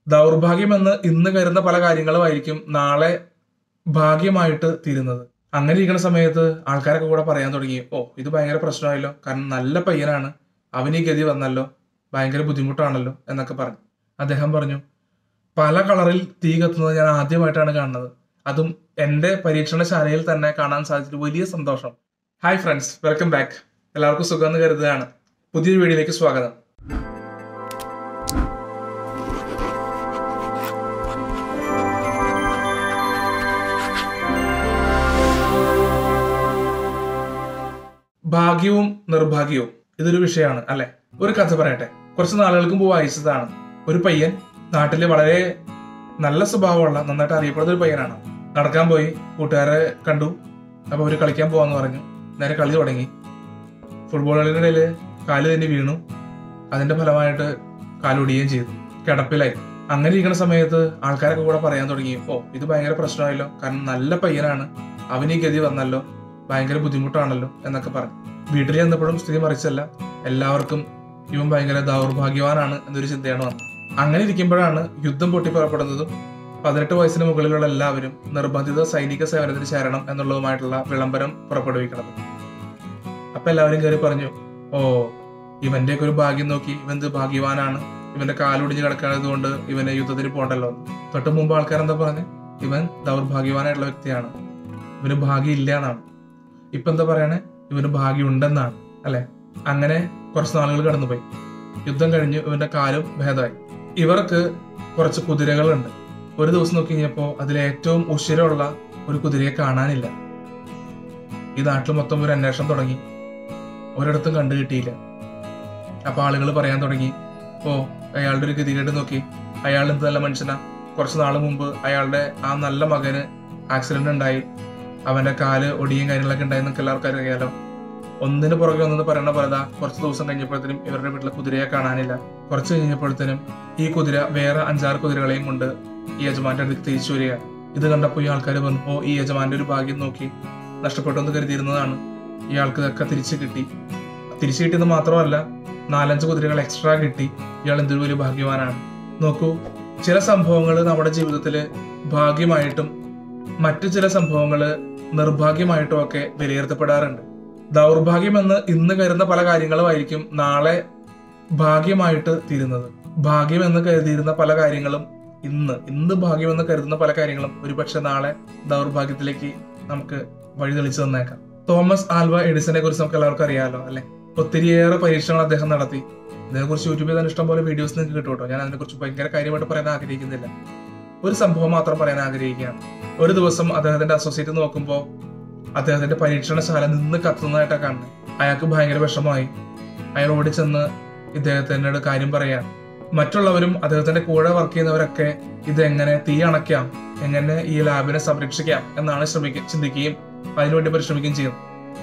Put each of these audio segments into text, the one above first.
ദൗർഭാഗ്യമെന്ന് ഇന്ന് കരുതുന്ന പല കാര്യങ്ങളുമായിരിക്കും നാളെ ഭാഗ്യമായിട്ട് തീരുന്നത് അങ്ങനെ ഇരിക്കുന്ന സമയത്ത് ആൾക്കാരൊക്കെ കൂടെ പറയാൻ തുടങ്ങി ഓ ഇത് ഭയങ്കര പ്രശ്നമായല്ലോ കാരണം നല്ല പയ്യനാണ് അവന് ഈ ഗതി വന്നല്ലോ ഭയങ്കര ബുദ്ധിമുട്ടാണല്ലോ എന്നൊക്കെ പറഞ്ഞു അദ്ദേഹം പറഞ്ഞു പല കളറിൽ തീ കത്തുന്നത് ഞാൻ ആദ്യമായിട്ടാണ് കാണുന്നത് അതും എന്റെ പരീക്ഷണശാലയിൽ തന്നെ കാണാൻ സാധിച്ചൊരു വലിയ സന്തോഷം ഹായ് ഫ്രണ്ട്സ് വെൽക്കം ബാക്ക് എല്ലാവർക്കും സുഖമെന്ന് കരുതുകയാണ് പുതിയൊരു വീഡിയോയിലേക്ക് സ്വാഗതം ഭാഗ്യവും നിർഭാഗ്യവും ഇതൊരു വിഷയമാണ് അല്ലെ ഒരു കഥ പറയട്ടെ കുറച്ച് നാളുകൾക്ക് മുമ്പ് വായിച്ചതാണ് ഒരു പയ്യൻ നാട്ടില് വളരെ നല്ല സ്വഭാവമുള്ള നന്നായിട്ട് അറിയപ്പെടുന്ന ഒരു പയ്യനാണ് നടക്കാൻ പോയി കൂട്ടുകാരെ കണ്ടു അപ്പൊ അവര് കളിക്കാൻ പോവാന്ന് പറഞ്ഞു നേരെ കളി തുടങ്ങി ഫുട്ബോൾ കളിയുടെ ഇടയിൽ കാല് തന്നെ വീണു അതിന്റെ ഫലമായിട്ട് കാലൊടിയുകയും ചെയ്തു കിടപ്പിലായി അങ്ങനെ ഇരിക്കുന്ന സമയത്ത് ആൾക്കാരൊക്കെ കൂടെ പറയാൻ തുടങ്ങി ഓ ഇത് ഭയങ്കര പ്രശ്നമായല്ലോ കാരണം നല്ല പയ്യനാണ് അവന് ഈ ഗതി വന്നല്ലോ ഭയങ്കര ബുദ്ധിമുട്ടാണല്ലോ എന്നൊക്കെ പറഞ്ഞു വീട്ടിൽ ചെന്നപ്പോഴും സ്ഥിതി മറിച്ചല്ല എല്ലാവർക്കും ഇവൻ ഭയങ്കര ദൗർഭാഗ്യവാനാണ് എന്നൊരു ചിന്തയാണ് വന്നത് അങ്ങനെ ഇരിക്കുമ്പോഴാണ് യുദ്ധം പൊട്ടിപ്പുറപ്പെടുന്നതും പതിനെട്ട് വയസ്സിന് മുകളിലുള്ള എല്ലാവരും നിർബന്ധിത സൈനിക സേവനത്തിന് ചേരണം എന്നുള്ളതുമായിട്ടുള്ള വിളംബരം പുറപ്പെടുവിക്കുന്നത് അപ്പൊ എല്ലാവരും കയറി പറഞ്ഞു ഓ ഇവന്റെയൊക്കെ ഒരു ഭാഗ്യം നോക്കി ഇവൻ ഇത് ഭാഗ്യവാനാണ് ഇവന്റെ കാലൊടിഞ്ഞ് കിടക്കുന്നത് കൊണ്ട് ഇവന് യുദ്ധത്തിന് പോകണ്ടല്ലോ തൊട്ട് മുമ്പ് ആൾക്കാർ എന്താ പറഞ്ഞു ഇവൻ ദൗർഭാഗ്യവാനായിട്ടുള്ള വ്യക്തിയാണ് ഇവന് ഭാഗ്യം ഇല്ല എന്നാണ് ഇപ്പൊ എന്താ പറയണേ ഇവന് ഭാഗ്യം ഉണ്ടെന്നാണ് അല്ലെ അങ്ങനെ കുറച്ച് നാളുകൾ കടന്നുപോയി യുദ്ധം കഴിഞ്ഞു ഇവന്റെ കാലും ഭേദമായി ഇവർക്ക് കുറച്ച് കുതിരകളുണ്ട് ഒരു ദിവസം നോക്കി കഴിഞ്ഞപ്പോ അതിൽ ഏറ്റവും ഉശിരമുള്ള ഒരു കുതിരയെ കാണാനില്ല ഈ നാട്ടിൽ മൊത്തം ഒരു അന്വേഷണം തുടങ്ങി ഒരിടത്തും കണ്ടു കിട്ടിയില്ല അപ്പൊ ആളുകൾ പറയാൻ തുടങ്ങി ഓ അയാളുടെ ഒരു ഗതികേട് നോക്കി അയാൾ എന്ത് നല്ല മനുഷ്യനാ കുറച്ച് നാൾ മുമ്പ് അയാളുടെ ആ നല്ല മകന് ആക്സിഡന്റ് ഉണ്ടായി അവന്റെ കാല് ഒടിയും കാര്യങ്ങളൊക്കെ ഉണ്ടായി എന്നൊക്കെ എല്ലാവർക്കും അറിയാലോ ഒന്നിന് പുറകെ ഒന്നെന്ന് പറയണ പോലെ കുറച്ച് ദിവസം കഴിഞ്ഞപ്പോഴത്തേനും ഇവരുടെ വീട്ടിലെ കുതിരയെ കാണാനില്ല കുറച്ച് കഴിഞ്ഞപ്പോഴത്തേനും ഈ കുതിര വേറെ അഞ്ചാറ് കുതിരകളെയും കൊണ്ട് ഈ യജമാന്റെ അടുത്ത് തിരിച്ചു വരിക ഇത് കണ്ടപ്പോൾ ഈ ആൾക്കാർ പറഞ്ഞു ഓ ഈ യജമാന്റെ ഒരു ഭാഗ്യം നോക്കി നഷ്ടപ്പെട്ടു എന്ന് കരുതിയിരുന്നതാണ് ഇയാൾക്ക് ഇതൊക്കെ തിരിച്ചു കിട്ടി തിരിച്ചു കിട്ടിയത് മാത്രമല്ല നാലഞ്ച് കുതിരകൾ എക്സ്ട്രാ കിട്ടി ഇയാൾ എന്തൊരു വലിയ ഭാഗ്യവാനാണ് നോക്കൂ ചില സംഭവങ്ങൾ നമ്മുടെ ജീവിതത്തിൽ ഭാഗ്യമായിട്ടും മറ്റു ചില സംഭവങ്ങൾ നിർഭാഗ്യമായിട്ടും ഒക്കെ വിലയിരുത്തപ്പെടാറുണ്ട് ദൗർഭാഗ്യമെന്ന് ഇന്ന് കരുതുന്ന പല കാര്യങ്ങളുമായിരിക്കും നാളെ ഭാഗ്യമായിട്ട് തീരുന്നത് ഭാഗ്യമെന്ന് കരുതിയിരുന്ന പല കാര്യങ്ങളും ഇന്ന് ഇന്ന് ഭാഗ്യമെന്ന് കരുതുന്ന പല കാര്യങ്ങളും ഒരുപക്ഷെ നാളെ ദൗർഭാഗ്യത്തിലേക്ക് നമുക്ക് വഴി തെളിച്ചു തന്നേക്കാം തോമസ് ആൽവ എഡിസനെ കുറിച്ച് നമുക്ക് എല്ലാവർക്കും അറിയാമല്ലോ അല്ലെ ഒത്തിരിയേറെ പരീക്ഷണങ്ങൾ അദ്ദേഹം നടത്തി ഇതിനെക്കുറിച്ച് യൂട്യൂബിൽ തന്നെ ഇഷ്ടംപോലെ വീഡിയോസ് നിങ്ങൾക്ക് കിട്ടും കേട്ടോ ഞാൻ അതിനെക്കുറിച്ച് ഭയങ്കര കാര്യമായിട്ട് പറയാൻ ആഗ്രഹിക്കുന്നില്ല ഒരു സംഭവം മാത്രം പറയാൻ ആഗ്രഹിക്കുകയാണ് ഒരു ദിവസം അദ്ദേഹത്തിന്റെ അസോസിയേറ്റ് നോക്കുമ്പോൾ അദ്ദേഹത്തിന്റെ പരീക്ഷണശാല നിന്ന് കത്തുന്നതായിട്ടാണ് കാണുന്നത് അയാൾക്ക് ഭയങ്കര വിഷമമായി അയാൾ ഓടിച്ചെന്ന് ഇദ്ദേഹത്തിനോട് കാര്യം പറയാൻ മറ്റുള്ളവരും അദ്ദേഹത്തിന്റെ കൂടെ വർക്ക് ചെയ്യുന്നവരൊക്കെ ഇത് എങ്ങനെ തീ അണയ്ക്കാം എങ്ങനെ ഈ ലാബിനെ സംരക്ഷിക്കാം എന്നാണ് ശ്രമിക്ക ചിന്തിക്കുകയും അതിനുവേണ്ടി പരിശ്രമിക്കുകയും ചെയ്യുന്നത്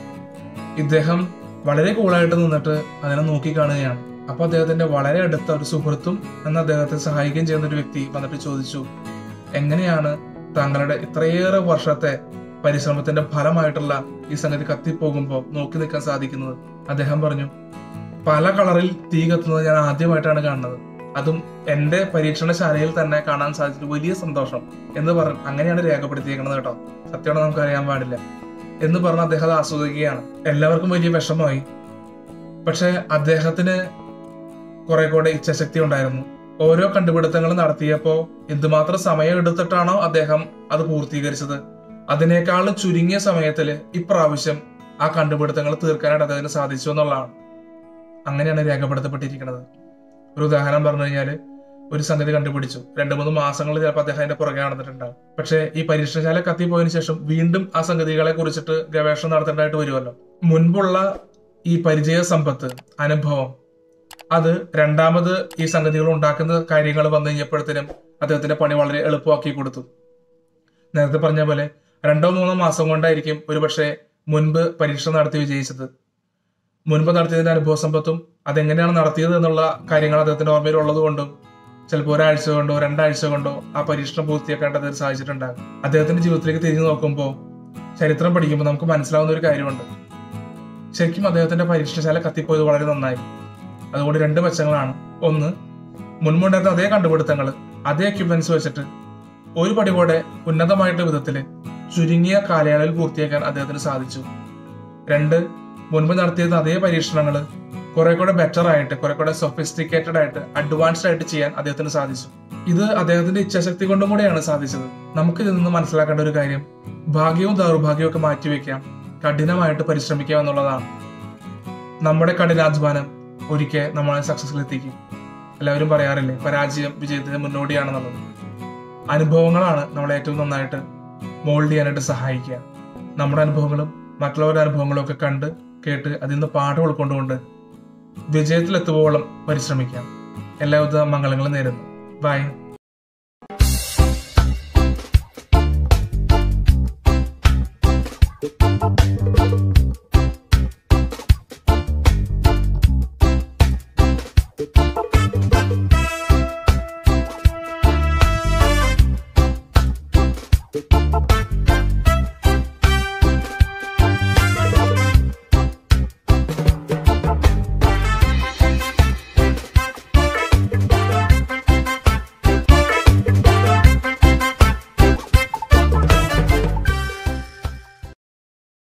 ഇദ്ദേഹം വളരെ കൂളായിട്ട് നിന്നിട്ട് അതിനെ നോക്കി കാണുകയാണ് അപ്പൊ അദ്ദേഹത്തിന്റെ വളരെ അടുത്ത ഒരു സുഹൃത്തും എന്ന് അദ്ദേഹത്തെ സഹായിക്കുകയും ചെയ്യുന്ന ഒരു വ്യക്തി വന്നിട്ട് ചോദിച്ചു എങ്ങനെയാണ് താങ്കളുടെ ഇത്രയേറെ വർഷത്തെ പരിശ്രമത്തിന്റെ ഫലമായിട്ടുള്ള ഈ സംഗതി കത്തിപ്പോകുമ്പോൾ നോക്കി നിൽക്കാൻ സാധിക്കുന്നത് അദ്ദേഹം പറഞ്ഞു പല കളറിൽ തീ കത്തുന്നത് ഞാൻ ആദ്യമായിട്ടാണ് കാണുന്നത് അതും എന്റെ പരീക്ഷണശാലയിൽ തന്നെ കാണാൻ സാധിച്ചൊരു വലിയ സന്തോഷം എന്ന് പറഞ്ഞു അങ്ങനെയാണ് രേഖപ്പെടുത്തിയേക്കുന്നത് കേട്ടോ സത്യമാണ് നമുക്ക് അറിയാൻ പാടില്ല എന്ന് പറഞ്ഞ് അദ്ദേഹം അത് ആസ്വദിക്കുകയാണ് എല്ലാവർക്കും വലിയ വിഷമമായി പക്ഷെ അദ്ദേഹത്തിന് കുറെ കൂടെ ഇച്ഛാശക്തി ഉണ്ടായിരുന്നു ഓരോ കണ്ടുപിടുത്തങ്ങളും നടത്തിയപ്പോ എന്തുമാത്രം സമയം എടുത്തിട്ടാണോ അദ്ദേഹം അത് പൂർത്തീകരിച്ചത് അതിനേക്കാൾ ചുരുങ്ങിയ സമയത്തില് ഇപ്രാവശ്യം ആ കണ്ടുപിടുത്തങ്ങൾ തീർക്കാനായിട്ട് അദ്ദേഹത്തിന് സാധിച്ചു എന്നുള്ളതാണ് അങ്ങനെയാണ് രേഖപ്പെടുത്തപ്പെട്ടിരിക്കുന്നത് ഒരു ഉദാഹരണം പറഞ്ഞു കഴിഞ്ഞാല് ഒരു സംഗതി കണ്ടുപിടിച്ചു രണ്ടു മൂന്ന് മാസങ്ങൾ ചിലപ്പോൾ അദ്ദേഹം അതിന്റെ പുറകെ നടന്നിട്ടുണ്ടാവും പക്ഷെ ഈ പരീക്ഷണശാല കത്തിപ്പോയതിനു ശേഷം വീണ്ടും ആ സംഗതികളെ കുറിച്ചിട്ട് ഗവേഷണം നടത്തേണ്ടതായിട്ട് വരുമല്ലോ മുൻപുള്ള ഈ പരിചയ സമ്പത്ത് അനുഭവം അത് രണ്ടാമത് ഈ സംഗതികൾ ഉണ്ടാക്കുന്ന കാര്യങ്ങൾ വന്നു കഴിഞ്ഞപ്പോഴത്തേനും അദ്ദേഹത്തിന്റെ പണി വളരെ എളുപ്പമാക്കി കൊടുത്തു നേരത്തെ പറഞ്ഞ പോലെ രണ്ടോ മൂന്നോ മാസം കൊണ്ടായിരിക്കും ഒരുപക്ഷെ മുൻപ് പരീക്ഷ നടത്തി വിജയിച്ചത് മുൻപ് നടത്തിയതിന്റെ അനുഭവ സമ്പത്തും അതെങ്ങനെയാണ് നടത്തിയത് എന്നുള്ള കാര്യങ്ങൾ അദ്ദേഹത്തിന്റെ ഓർമ്മയിൽ ഉള്ളത് കൊണ്ടും ചിലപ്പോൾ ഒരാഴ്ച കൊണ്ടോ രണ്ടാഴ്ച കൊണ്ടോ ആ പരീക്ഷണം പൂർത്തിയാക്കേണ്ട അദ്ദേഹം സാധിച്ചിട്ടുണ്ടാകും അദ്ദേഹത്തിന്റെ ജീവിതത്തിലേക്ക് തിരിഞ്ഞു നോക്കുമ്പോൾ ചരിത്രം പഠിക്കുമ്പോൾ നമുക്ക് മനസ്സിലാവുന്ന ഒരു കാര്യമുണ്ട് ശരിക്കും അദ്ദേഹത്തിന്റെ പരീക്ഷണശാല കത്തിപ്പോയത് വളരെ നന്നായി അതുകൊണ്ട് രണ്ട് മെച്ചങ്ങളാണ് ഒന്ന് മുൻപുണ്ടായിരുന്ന അതേ കണ്ടുപിടുത്തങ്ങൾ അതേ എക്യുപ്മെന്റ്സ് വെച്ചിട്ട് ഒരു പടി കൂടെ ഉന്നതമായിട്ടുള്ള വിധത്തിൽ ചുരുങ്ങിയ കാലയളവിൽ പൂർത്തിയാക്കാൻ അദ്ദേഹത്തിന് സാധിച്ചു രണ്ട് മുൻപ് നടത്തിയിരുന്ന അതേ പരീക്ഷണങ്ങൾ കുറെ കൂടെ ബെറ്റർ ആയിട്ട് കുറെ കൂടെ സൊഫിസ്റ്റിക്കേറ്റഡ് ആയിട്ട് അഡ്വാൻസ്ഡ് ആയിട്ട് ചെയ്യാൻ അദ്ദേഹത്തിന് സാധിച്ചു ഇത് അദ്ദേഹത്തിന്റെ ഇച്ഛാശക്തി കൊണ്ടും കൂടെയാണ് സാധിച്ചത് നമുക്ക് ഇതിൽ നിന്ന് മനസ്സിലാക്കേണ്ട ഒരു കാര്യം ഭാഗ്യവും ദൗർഭാഗ്യവും ഒക്കെ മാറ്റിവെക്കാം കഠിനമായിട്ട് പരിശ്രമിക്കാം എന്നുള്ളതാണ് നമ്മുടെ കഠിനാധ്വാനം ഒരിക്കൽ നമ്മളെ സക്സസിൽ എത്തിക്കും എല്ലാവരും പറയാറില്ലേ പരാജയം വിജയത്തിന് മുന്നോടിയാണെന്നുള്ളത് അനുഭവങ്ങളാണ് നമ്മളെ ഏറ്റവും നന്നായിട്ട് മോൾഡ് ചെയ്യാനായിട്ട് സഹായിക്കുക നമ്മുടെ അനുഭവങ്ങളും മറ്റുള്ളവരുടെ അനുഭവങ്ങളും ഒക്കെ കണ്ട് കേട്ട് അതിൽ നിന്ന് പാഠം ഉൾക്കൊണ്ടുകൊണ്ട് വിജയത്തിലെത്തുവോളം പരിശ്രമിക്കാം എല്ലാവിധ മംഗളങ്ങളും നേരുന്നു ബൈ